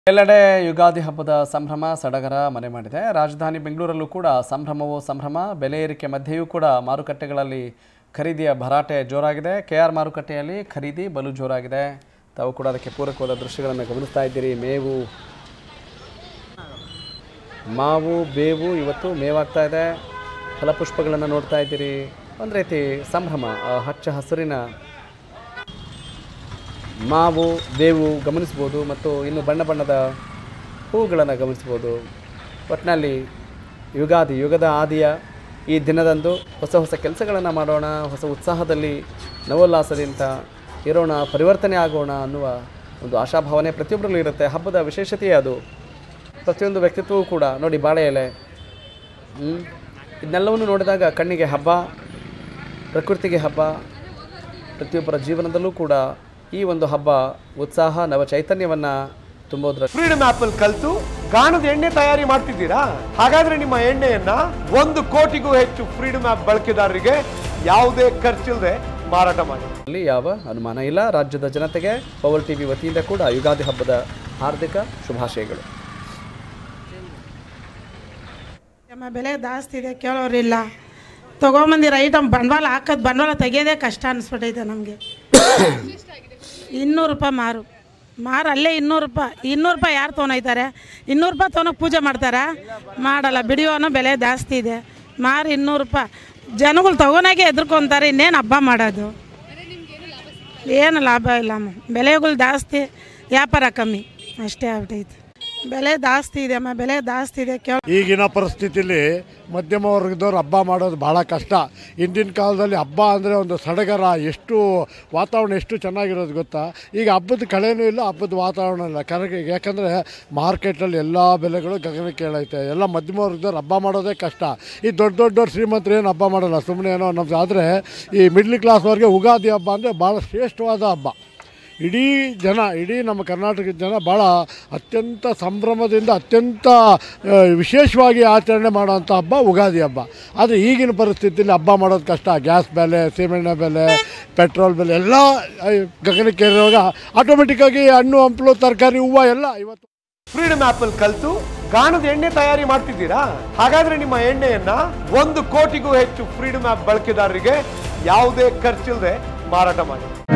ಎಲ್ಲೆಡೆ ಯುಗಾದಿ ಹಬ್ಬದ ಸಂಭ್ರಮ ಸಡಗರ ಮನೆ ಮಾಡಿದೆ ರಾಜಧಾನಿ ಬೆಂಗಳೂರಲ್ಲೂ ಕೂಡ ಸಂಭ್ರಮವೋ ಸಂಭ್ರಮ ಬೆಲೆ ಏರಿಕೆ ಮಧ್ಯೆಯೂ ಕೂಡ ಮಾರುಕಟ್ಟೆಗಳಲ್ಲಿ ಖರೀದಿಯ ಭರಾಟೆ ಜೋರಾಗಿದೆ ಕೆ ಆರ್ ಮಾರುಕಟ್ಟೆಯಲ್ಲಿ ಖರೀದಿ ಬಲು ಜೋರಾಗಿದೆ ತಾವು ಕೂಡ ಅದಕ್ಕೆ ಪೂರಕವಾದ ದೃಶ್ಯಗಳನ್ನು ಗಮನಿಸ್ತಾ ಇದ್ದೀರಿ ಮೇವು ಮಾವು ಬೇವು ಇವತ್ತು ಮೇವಾಗ್ತಾ ಇದೆ ಫಲಪುಷ್ಪಗಳನ್ನು ನೋಡ್ತಾ ಇದ್ದೀರಿ ಒಂದು ರೀತಿ ಸಂಭ್ರಮ ಆ ಹಚ್ಚ ಹಸಿರಿನ ಮಾವು ಬೇವು ಗಮನಿಸ್ಬೋದು ಮತ್ತು ಇನ್ನು ಬಣ್ಣ ಬಣ್ಣದ ಹೂಗಳನ್ನು ಗಮನಿಸ್ಬೋದು ಒಟ್ಟಿನಲ್ಲಿ ಯುಗಾದಿ ಯುಗದ ಆದಿಯ ಈ ದಿನದಂದು ಹೊಸ ಹೊಸ ಕೆಲಸಗಳನ್ನು ಮಾಡೋಣ ಹೊಸ ಉತ್ಸಾಹದಲ್ಲಿ ನವೋಲ್ಲಾಸದಿಂದ ಇರೋಣ ಪರಿವರ್ತನೆ ಆಗೋಣ ಅನ್ನುವ ಒಂದು ಆಶಾಭಾವನೆ ಪ್ರತಿಯೊಬ್ಬರಲ್ಲೂ ಇರುತ್ತೆ ಹಬ್ಬದ ವಿಶೇಷತೆಯೇ ಅದು ಪ್ರತಿಯೊಂದು ವ್ಯಕ್ತಿತ್ವವೂ ಕೂಡ ನೋಡಿ ಬಾಳೆ ಎಲೆ ಹ್ಮ್? ಇದನ್ನೆಲ್ಲವನ್ನು ನೋಡಿದಾಗ ಕಣ್ಣಿಗೆ ಹಬ್ಬ ಪ್ರಕೃತಿಗೆ ಹಬ್ಬ ಪ್ರತಿಯೊಬ್ಬರ ಜೀವನದಲ್ಲೂ ಕೂಡ ಈ ಒಂದು ಹಬ್ಬ ಉತ್ಸಾಹ ನವ ಚೈತನ್ಯವನ್ನು ತುಂಬೋದ್ರ ಫ್ರೀಡಮ್ ಆಪ್ ಅಲ್ಲಿ ಕಲ್ತು ಗಾಣದ ಎಣ್ಣೆ ತಯಾರಿ ಮಾಡ್ತಿದ್ದೀರಾ ಹಾಗಾದ್ರೆ ನಿಮ್ಮ ಎಣ್ಣೆಯನ್ನ ಒಂದು ಕೋಟಿಗೂ ಹೆಚ್ಚು ಫ್ರೀಡಮ್ ಆಪ್ ಬಳಕೆದಾರರಿಗೆ ಯಾವುದೇ ಖರ್ಚಿಲ್ಲದೆ ಮಾರಾಟ ಮಾಡಿ ಅಲ್ಲಿ ಯಾವ ಅನುಮಾನ ಇಲ್ಲ ರಾಜ್ಯದ ಜನತೆಗೆ ಪವರ್ ಟಿವಿ ವತಿಯಿಂದ ಕೂಡ ಯುಗಾದಿ ಹಬ್ಬದ ಹಾರ್ದಿಕ ಶುಭಾಶಯಗಳು ನಮ್ಮ ಬೆಲೆ ಜಾಸ್ತಿ ಇದೆ ಕೇಳೋರಿಲ್ಲ ತೊಗೊಂಬಂದಿರೋ ಐಟಮ್ ಬಂಡವಾಳ ಹಾಕೋದು ಬಂಡವಾಳ ತೆಗಿಯೋದೇ ಕಷ್ಟ ಅನಿಸ್ಬಿಟ್ಟೈತೆ ನಮಗೆ ಇನ್ನೂರು ರೂಪಾಯಿ ಮಾರು ಮಾರು ಅಲ್ಲೇ ಇನ್ನೂರು ರೂಪಾಯಿ ಇನ್ನೂರು ರೂಪಾಯಿ ಯಾರು ತೊಗೊಂಡೋಯ್ತಾರೆ ಇನ್ನೂರು ರೂಪಾಯಿ ತೊಗೊಂಡೋಗಿ ಪೂಜೆ ಮಾಡ್ತಾರಾ ಮಾಡಲ್ಲ ಬಿಡಿಯೋನೋ ಬೆಲೆ ಜಾಸ್ತಿ ಇದೆ ಮಾರು ಇನ್ನೂರು ರೂಪಾಯಿ ಜನಗಳು ತೊಗೊಳಕ್ಕೆ ಎದ್ರುಕೊಂತಾರೆ ಇನ್ನೇನು ಹಬ್ಬ ಮಾಡೋದು ಏನು ಲಾಭ ಇಲ್ಲ ಅಮ್ಮ ಬೆಲೆಗಳು ಜಾಸ್ತಿ ವ್ಯಾಪಾರ ಕಮ್ಮಿ ಅಷ್ಟೇ ಆಗ್ಬಿಟ್ಟೈತೆ ಬೆಲೆ ಜಾಸ್ತಿ ಇದೆ ಅಮ್ಮ ಬೆಲೆ ಜಾಸ್ತಿ ಇದೆ ಕೇಳ ಈಗಿನ ಪರಿಸ್ಥಿತಿಲಿ ಮಧ್ಯಮ ವರ್ಗದವ್ರು ಹಬ್ಬ ಮಾಡೋದು ಭಾಳ ಕಷ್ಟ ಹಿಂದಿನ ಕಾಲದಲ್ಲಿ ಹಬ್ಬ ಅಂದರೆ ಒಂದು ಸಡಗರ ಎಷ್ಟು ವಾತಾವರಣ ಎಷ್ಟು ಚೆನ್ನಾಗಿರೋದು ಗೊತ್ತಾ ಈಗ ಹಬ್ಬದ ಕಳೆನೂ ಇಲ್ಲ ಹಬ್ಬದ ವಾತಾವರಣ ಇಲ್ಲ ಕರೆಗೆ ಯಾಕಂದರೆ ಮಾರ್ಕೆಟಲ್ಲಿ ಎಲ್ಲ ಬೆಲೆಗಳು ಗಗನಕ್ಕೆ ಏಳೈತೆ ಎಲ್ಲ ಮಧ್ಯಮ ವರ್ಗದವ್ರು ಹಬ್ಬ ಮಾಡೋದೇ ಕಷ್ಟ ಈ ದೊಡ್ಡ ದೊಡ್ಡವ್ರು ಶ್ರೀಮಂತರು ಏನು ಹಬ್ಬ ಮಾಡಲ್ಲ ಸುಮ್ಮನೆ ಏನೋ ನಮ್ದು ಆದರೆ ಈ ಮಿಡ್ಲ್ ಕ್ಲಾಸ್ವರೆಗೆ ಉಗಾದಿ ಹಬ್ಬ ಅಂದರೆ ಭಾಳ ಶ್ರೇಷ್ಠವಾದ ಹಬ್ಬ ಇಡೀ ಜನ ಇಡೀ ನಮ್ಮ ಕರ್ನಾಟಕದ ಜನ ಭಾಳ ಅತ್ಯಂತ ಸಂಭ್ರಮದಿಂದ ಅತ್ಯಂತ ಆ, ವಿಶೇಷವಾಗಿ ಆಚರಣೆ ಮಾಡೋವಂಥ ಹಬ್ಬ ಉಗಾದಿ ಹಬ್ಬ ಆದರೆ ಈಗಿನ ಪರಿಸ್ಥಿತಿಯಲ್ಲಿ ಹಬ್ಬ ಮಾಡೋದು ಕಷ್ಟ ಗ್ಯಾಸ್ ಬೆಲೆ ಸೀಮೆಣ್ಣೆ ಬೆಲೆ ಪೆಟ್ರೋಲ್ ಬೆಲೆ ಎಲ್ಲ ಆ, ಗಗನಕ್ಕೇರುವಾಗ ಆಟೋಮೆಟಿಕ್ಕಾಗಿ ಹಣ್ಣು ಹಂಪಲು ತರಕಾರಿ ಹೂವು ಎಲ್ಲ ಇವತ್ತು ಫ್ರೀಡಮ್ ಆಪ್ ಅಲ್ಲಿ ಕಲ್ತು ಗಾಣದ ಎಣ್ಣೆ ತಯಾರಿ ಮಾಡ್ತಿದ್ದೀರಾ ಹಾಗಾದ್ರೆ ನಿಮ್ಮ ಎಣ್ಣೆಯನ್ನ ಒಂದು ಕೋಟಿಗೂ ಹೆಚ್ಚು ಫ್ರೀಡಮ್ ಆಪ್ ಬಳಕೆದಾರರಿಗೆ ಯಾವುದೇ ಖರ್ಚಿಲ್ಲದೆ ಮಾರಾಟ ಮಾಡಿ